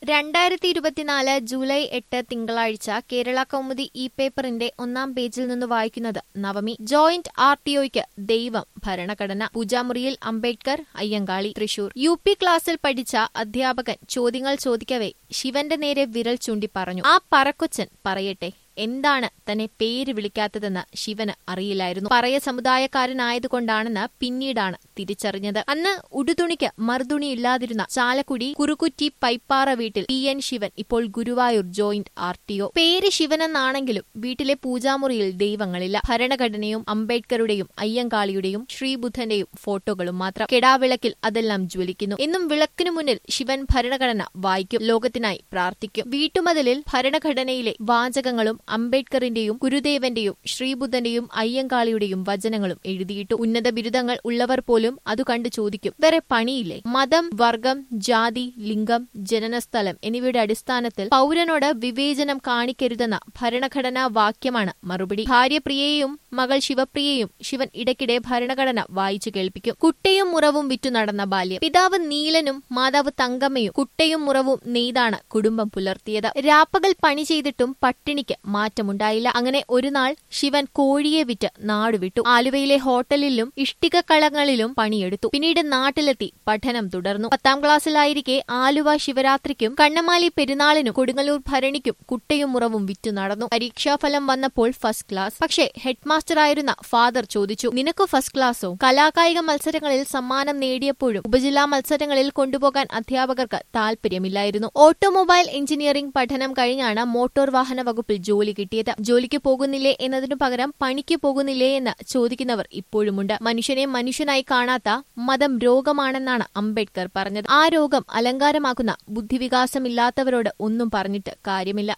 രണ്ടായിരത്തി ഇരുപത്തിനാല് ജൂലൈ എട്ട് തിങ്കളാഴ്ച കേരള കൗമുദി ഇ പേപ്പറിന്റെ ഒന്നാം പേജിൽ നിന്ന് വായിക്കുന്നത് നവമി ജോയിന്റ് ആർ ടി ഒയ്ക്ക് ദൈവം ഭരണഘടന പൂജാമുറിയിൽ അംബേദ്കർ അയ്യങ്കാളി തൃശൂർ യു പി ക്ലാസ്സിൽ പഠിച്ച അധ്യാപകൻ ചോദ്യങ്ങൾ ചോദിക്കവേ ശിവന്റെ നേരെ വിരൽ ചൂണ്ടി പറഞ്ഞു ആ പറക്കൊച്ചൻ പറയട്ടെ എന്താണ് തന്നെ പേര് വിളിക്കാത്തതെന്ന് ശിവന് അറിയില്ലായിരുന്നു പറയ സമുദായക്കാരനായതുകൊണ്ടാണെന്ന് പിന്നീടാണ് തിരിച്ചറിഞ്ഞത് അന്ന് ഉടുതുണിക്ക് മറുതുണിയില്ലാതിരുന്ന ചാലക്കുടി കുറുകുറ്റി പൈപ്പാറ വീട്ടിൽ പി എൻ ശിവൻ ഇപ്പോൾ Guruvayur joint R T O പേര് ശിവനെന്നാണെങ്കിലും വീട്ടിലെ പൂജാമുറിയിൽ ദൈവങ്ങളില്ല ഭരണഘടനയും അംബേദ്കറുടെയും അയ്യങ്കാളിയുടെയും ശ്രീബുദ്ധന്റെയും ഫോട്ടോകളും മാത്രം കെടാവിളക്കിൽ അതെല്ലാം ജ്വലിക്കുന്നു എന്നും വിളക്കിനു മുന്നിൽ ശിവൻ ഭരണഘടന വായിക്കും ലോകത്തിനായി പ്രാർത്ഥിക്കും വീട്ടുമതിലിൽ ഭരണഘടനയിലെ വാചകങ്ങളും അംബേദ്കറിന്റെയും ഗുരുദേവന്റെയും ശ്രീബുദ്ധന്റെയും അയ്യങ്കാളിയുടെയും വചനങ്ങളും എഴുതിയിട്ടു ഉന്നത ബിരുദങ്ങൾ ഉള്ളവർ പോലും അത് കണ്ടു ചോദിക്കും വേറെ പണിയില്ലേ മതം വർഗം ജാതി ലിംഗം ജനനസ്ഥലം എന്നിവയുടെ അടിസ്ഥാനത്തിൽ പൗരനോട് വിവേചനം കാണിക്കരുതെന്ന ഭരണഘടനാ വാക്യമാണ് മറുപടി ഭാര്യ പ്രിയയെയും മകൾ ശിവപ്രിയയും ശിവൻ ഇടയ്ക്കിടെ ഭരണഘടന വായിച്ചു കേൾപ്പിക്കും കുട്ടയും മുറവും വിറ്റു നടന്ന ബാല്യം പിതാവ് നീലനും മാതാവ് തങ്കമ്മയും കുട്ടയും മുറവും നെയ്താണ് കുടുംബം പുലർത്തിയത് രാപ്പകൽ പണി ചെയ്തിട്ടും പട്ടിണിക്ക് മാറ്റമുണ്ടായില്ല അങ്ങനെ ഒരു നാൾ ശിവൻ കോഴിയെ വിറ്റ് നാടുവിട്ടു ആലുവയിലെ ഹോട്ടലിലും ഇഷ്ടികക്കളങ്ങളിലും പണിയെടുത്തു പിന്നീട് നാട്ടിലെത്തി പഠനം തുടർന്നു പത്താം ക്ലാസ്സിലായിരിക്കെ ആലുവ ശിവരാത്രിക്കും കണ്ണമാലി പെരുന്നാളിനും കൊടുങ്ങല്ലൂർ ഭരണിക്കും കുട്ടയും മുറവും വിറ്റു നടന്നു പരീക്ഷാഫലം വന്നപ്പോൾ ഫസ്റ്റ് ക്ലാസ് പക്ഷേ ഹെഡ്മാസ്റ്ററായിരുന്ന ഫാദർ ചോദിച്ചു നിനക്ക് ഫസ്റ്റ് ക്ലാസ്സോ കലാകായിക മത്സരങ്ങളിൽ സമ്മാനം നേടിയപ്പോഴും ഉപജില്ലാ മത്സരങ്ങളിൽ കൊണ്ടുപോകാൻ അധ്യാപകർക്ക് താൽപര്യമില്ലായിരുന്നു ഓട്ടോമൊബൈൽ എഞ്ചിനീയറിംഗ് പഠനം കഴിഞ്ഞാണ് മോട്ടോർ വാഹന വകുപ്പിൽ ജോലി കിട്ടിയത് ജോലിക്ക് പോകുന്നില്ലേ എന്നതിനു പകരം പണിക്ക് പോകുന്നില്ലേ എന്ന് ചോദിക്കുന്നവർ ഇപ്പോഴുമുണ്ട് മനുഷ്യനെ മനുഷ്യനായി കാണാത്ത മതം രോഗമാണെന്നാണ് അംബേദ്കർ പറഞ്ഞത് ആ രോഗം അലങ്കാരമാക്കുന്ന ബുദ്ധിവികാസമില്ലാത്തവരോട് ഒന്നും പറഞ്ഞിട്ട് കാര്യമില്ല